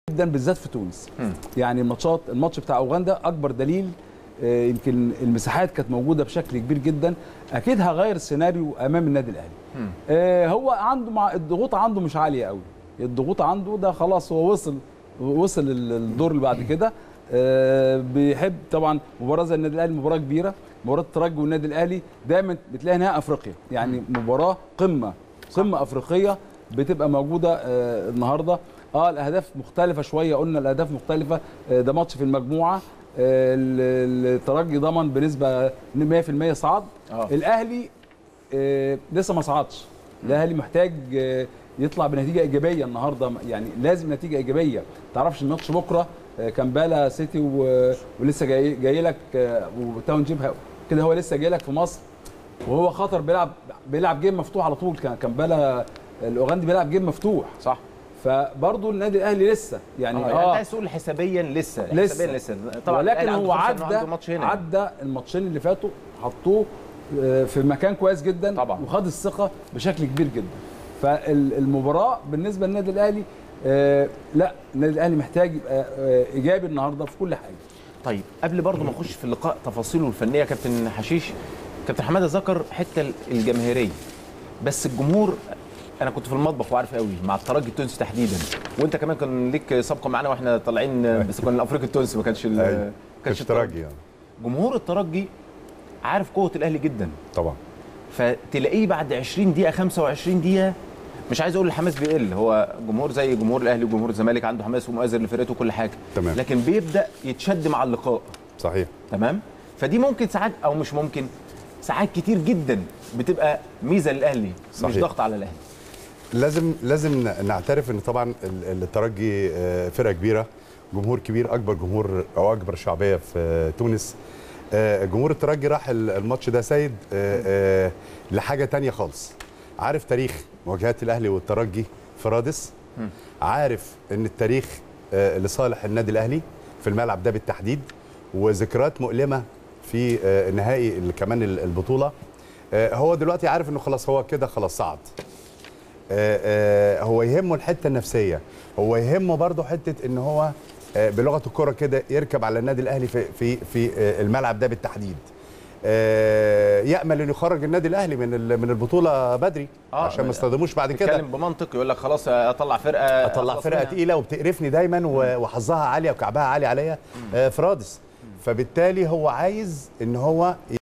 جدا بالذات في تونس يعني الماتشات الماتش بتاع اوغندا اكبر دليل آه، يمكن المساحات كانت موجوده بشكل كبير جدا اكيد هغير السيناريو امام النادي الاهلي آه، هو عنده مع الضغوط عنده مش عاليه قوي الضغوط عنده ده خلاص هو وصل وصل ال- الدور اللي بعد كده آه، بيحب طبعا مباراه زي النادي الاهلي مباراه كبيره مباراه الترجي والنادي الاهلي دايما بتلاقي نهائي افريقيا يعني مباراه قمه قمه افريقيه بتبقى موجوده آه، النهارده اه الاهداف مختلفه شويه قلنا الاهداف مختلفه آه، ده ماتش في المجموعه آه، ال- الترجي ضمن بنسبه 100% صعد آه. الاهلي آه، لسه ما صعدش الاهلي محتاج آه، يطلع بنتيجه ايجابيه النهارده يعني لازم نتيجه ايجابيه ما تعرفش الماتش بكره آه، كامبالا سيتي و- ولسه جاي جاي لك آه، وتاون جيب ه- كده هو لسه جاي لك في مصر وهو خطر بيلعب بيلعب جيم مفتوح على طول كان كامبالا الاوغندي بيلعب جيم مفتوح صح فبرضه النادي الاهلي لسه يعني اه يعني انت عايز تقول حسابيا لسه لسه. حسابيا لسه طبعا ولكن الأهلي عنده هو فرصة إنه عدى عنده ماتش هنا عدى الماتشين اللي فاتوا حطوه آه، في مكان كويس جدا طبعا. وخد الثقه بشكل كبير جدا فالمباراه بالنسبه للنادي الاهلي آه، لا النادي الاهلي محتاج يبقى آه، ايجابي النهارده في كل حاجه طيب قبل برضه ما نخش في اللقاء تفاصيله الفنيه كابتن حشيش كابتن حماده ذكر حته الجماهيريه بس الجمهور انا كنت في المطبخ وعارف قوي مع الترجي التونسي تحديدا وانت كمان كان ليك سابقه معانا واحنا طالعين بس كنا الافريقي التونسي ما كانش ال- أيوة. ما كانش ترجي يعني. جمهور الترجي عارف قوه الاهلي جدا طبعا فتلاقيه بعد 20 دقيقه 25 دقيقه مش عايز اقول الحماس بيقل هو جمهور زي جمهور الاهلي وجمهور الزمالك عنده حماس ومؤازر لفرقته وكل حاجه تمام. لكن بيبدا يتشد مع اللقاء صحيح تمام فدي ممكن ساعات او مش ممكن ساعات كتير جدا بتبقى ميزه للاهلي مش صحيح. ضغط على الاهلي لازم لازم نعترف ان طبعا ال- الترجي آه، فرقه كبيره جمهور كبير اكبر جمهور او اكبر شعبيه في تونس آه، جمهور الترجي راح ال- الماتش ده سيد آه، آه، لحاجه تانية خالص عارف تاريخ مواجهات الاهلي والترجي في رادس عارف ان التاريخ آه، لصالح النادي الاهلي في الملعب ده بالتحديد وذكريات مؤلمه في آه، نهائي ال- كمان ال- البطوله آه، هو دلوقتي عارف انه خلاص هو كده خلاص صعد آه، آه، هو يهمه الحته النفسيه هو يهمه برضه حته ان هو آه، بلغه الكره كده يركب على النادي الاهلي في في في آه، الملعب ده بالتحديد آه، يامل انه يخرج النادي الاهلي من ال- من البطوله بدري آه، عشان ما يصطدموش بعد كده تتكلم بمنطق يقول لك خلاص اطلع فرقه اطلع أخلص فرقه منها. تقيله وبتقرفني دايما و- وحظها عاليه وكعبها عالي عليا آه، في رادس فبالتالي هو عايز ان هو ي-